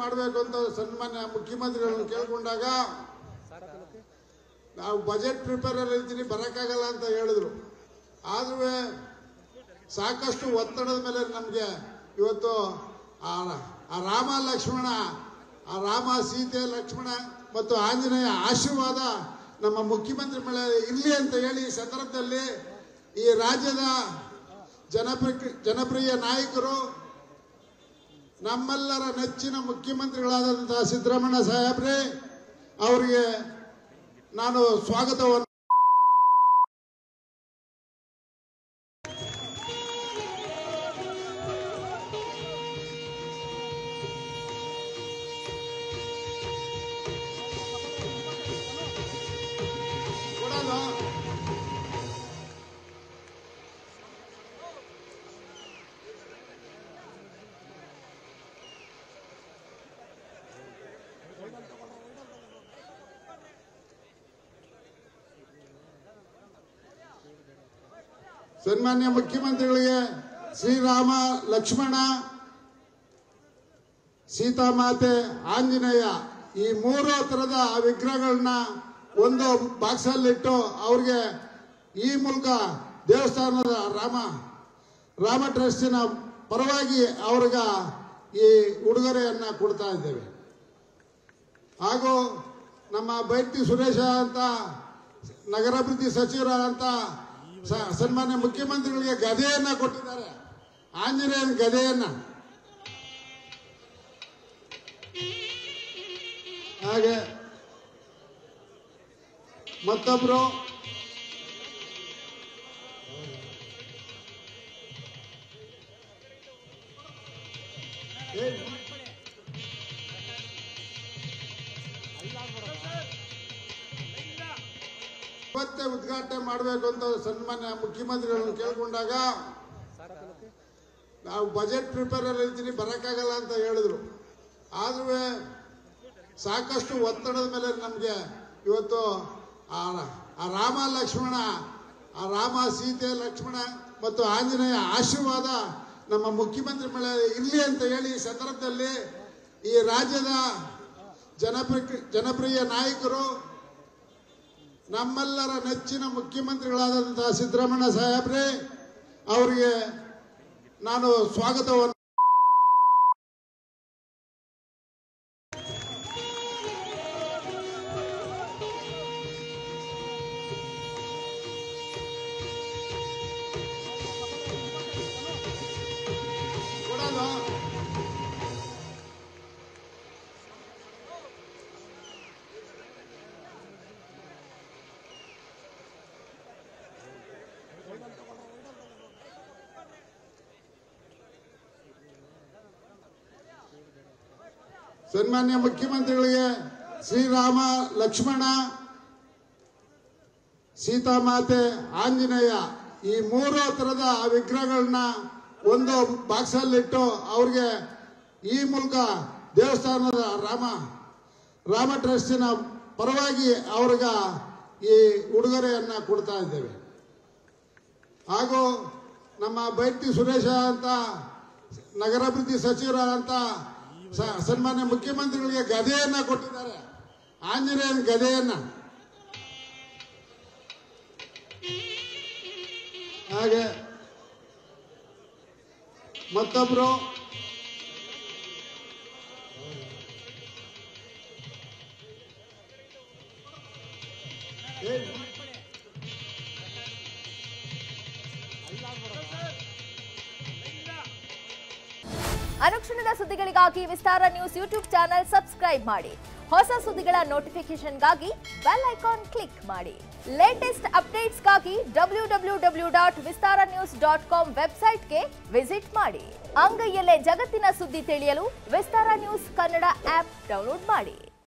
ಮಾಡಬೇಕು ಅಂತ ಸನ್ಮಾನ್ಯ ಮುಖ್ಯಮಂತ್ರಿಗಳನ್ನು ಕೇಳ್ಕೊಂಡಾಗ ನಾವು ಬಜೆಟ್ ಪ್ರಿಪೇರ್ ಇರ್ತೀನಿ ಬರೋಕ್ಕಾಗಲ್ಲ ಅಂತ ಹೇಳಿದ್ರು ಆದ್ರೂ ಸಾಕಷ್ಟು ಒತ್ತಡದ ಮೇಲೆ ನಮಗೆ ಇವತ್ತು ಆ ಆ ರಾಮ ಲಕ್ಷ್ಮಣ ಆ ರಾಮ ಸೀತೆ ಲಕ್ಷ್ಮಣ ಮತ್ತು ಆಂಜನೇಯ ಆಶೀರ್ವಾದ ನಮ್ಮ ಮುಖ್ಯಮಂತ್ರಿ ಮೇಲೆ ಇರಲಿ ಅಂತ ಹೇಳಿ ಈ ಸಂದರ್ಭದಲ್ಲಿ ಈ ರಾಜ್ಯದ ಜನಪ್ರಿಯ ಜನಪ್ರಿಯ ನಾಯಕರು ನಮ್ಮೆಲ್ಲರ ನೆಚ್ಚಿನ ಮುಖ್ಯಮಂತ್ರಿಗಳಾದಂತಹ ಸಿದ್ದರಾಮಯ್ಯ ಸಾಹೇಬ್ರೆ ಅವರಿಗೆ ನಾನು ಸ್ವಾಗತವನ್ನು ಕೊಡೋದು ಸನ್ಮಾನ್ಯ ಮುಖ್ಯಮಂತ್ರಿಗಳಿಗೆ ಶ್ರೀರಾಮ ಲಕ್ಷ್ಮಣ ಸೀತಾಮಾತೆ ಆಂಜನೇಯ ಈ ಮೂರು ತರದ ವಿಗ್ರಹಗಳನ್ನ ಒಂದು ಬಾಕ್ಸಲ್ಲಿಟ್ಟು ಅವ್ರಿಗೆ ಈ ಮೂಲಕ ದೇವಸ್ಥಾನದ ರಾಮ ರಾಮ ಟ್ರಸ್ಟಿನ ಪರವಾಗಿ ಅವ್ರಿಗ ಈ ಉಡುಗೊರೆಯನ್ನ ಕೊಡ್ತಾ ಇದ್ದೇವೆ ಹಾಗೂ ನಮ್ಮ ಬೈಟಿ ಸುರೇಶ ಅಂತ ನಗರಾಭಿವೃದ್ಧಿ ಸಚಿವರಾದಂತ ಸ- ಸನ್ಮಾನ್ಯ ಮುಖ್ಯಮಂತ್ರಿಗಳಿಗೆ ಗದೆಯನ್ನ ಕೊಟ್ಟಿದ್ದಾರೆ ಆಂಜನೇಯನ ಗದೆಯನ್ನ ಹಾಗೆ ಮತ್ತೊಬ್ರು ಏ, ಇವತ್ತೇ ಉದ್ಘಾಟನೆ ಮಾಡಬೇಕು ಅಂತ ಸನ್ಮಾನ್ಯ ಮುಖ್ಯಮಂತ್ರಿಗಳನ್ನು ಕೇಳ್ಕೊಂಡಾಗ ನಾವು ಬಜೆಟ್ ಪ್ರಿಪೇರ್ ಇರ್ತೀನಿ ಬರೋಕ್ಕಾಗಲ್ಲ ಅಂತ ಹೇಳಿದ್ರು ಆದ್ರೂ ಸಾಕಷ್ಟು ಒತ್ತಡದ ಮೇಲೆ ನಮಗೆ ಇವತ್ತು ಆ ಆ ರಾಮ ಲಕ್ಷ್ಮಣ ಆ ರಾಮ ಸೀತೆ ಲಕ್ಷ್ಮಣ ಮತ್ತು ಆಂಜನೇಯ ಆಶೀರ್ವಾದ ನಮ್ಮ ಮುಖ್ಯಮಂತ್ರಿ ಮೇಲೆ ಇರಲಿ ಅಂತ ಹೇಳಿ ಈ ಸಂದರ್ಭದಲ್ಲಿ ಈ ರಾಜ್ಯದ ಜನಪ್ರಿಯ ಜನಪ್ರಿಯ ನಾಯಕರು ನಮ್ಮೆಲ್ಲರ ನೆಚ್ಚಿನ ಮುಖ್ಯಮಂತ್ರಿಗಳಾದಂತಹ ಸಿದ್ದರಾಮಯ್ಯ ಸಾಹೇಬ್ರೆ ಅವರಿಗೆ ನಾನು ಸ್ವಾಗತವನ್ನು ಕೊಡೋದು ಸನ್ಮಾನ್ಯ ಮುಖ್ಯಮಂತ್ರಿಗಳಿಗೆ ಶ್ರೀರಾಮ ಲಕ್ಷ್ಮಣ ಸೀತಾಮಾತೆ ಆಂಜನೇಯ ಈ ಮೂರು ತರದ ವಿಗ್ರಹಗಳನ್ನ ಒಂದು ಬಾಕ್ಸಲ್ಲಿಟ್ಟು ಅವ್ರಿಗೆ ಈ ಮೂಲಕ ದೇವಸ್ಥಾನದ ರಾಮ ರಾಮ ಟ್ರಸ್ಟಿನ ಪರವಾಗಿ ಅವ್ರಿಗ ಈ ಉಡುಗೊರೆಯನ್ನ ಕೊಡ್ತಾ ಇದ್ದೇವೆ ಹಾಗೂ ನಮ್ಮ ಬೈಟಿ ಸುರೇಶ ಅಂತ ನಗರಾಭಿವೃದ್ಧಿ ಸಚಿವರಾದಂತ ಸ- ಸನ್ಮಾನ್ಯ ಮುಖ್ಯಮಂತ್ರಿಗಳಿಗೆ ಗದೆಯನ್ನ ಕೊಟ್ಟಿದ್ದಾರೆ ಆಂಜನೇಯನ ಗದೆಯನ್ನ ಹಾಗೆ ಮತ್ತೊಬ್ರು ಏ, ಅನುಕ್ಷಣದ ಸುದ್ದಿಗಳಿಗಾಗಿ Vistara news YouTube channel subscribe ಮಾಡಿ ಹೊಸ ಸುದ್ದಿಗಳ ನೋಟಿಫಿಕೇಶನ್ಗಾಗಿ ಬೆಲ್ ಐಕಾನ್ ಕ್ಲಿಕ್ ಮಾಡಿ ಲೇಟೆಸ್ಟ್ ಅಪ್ಡೇಟ್ಸ್ಗಾಗಿ W W W dot Vistara news dot com ವೆಬ್ಸೈಟ್ಗೆ ವಿಸಿಟ್ ಮಾಡಿ ಅಂಗೈಯಲ್ಲೇ ಜಗತ್ತಿನ ಸುದ್ದಿ ತಿಳಿಯಲು Vistara news Kannada app download ಮಾಡಿ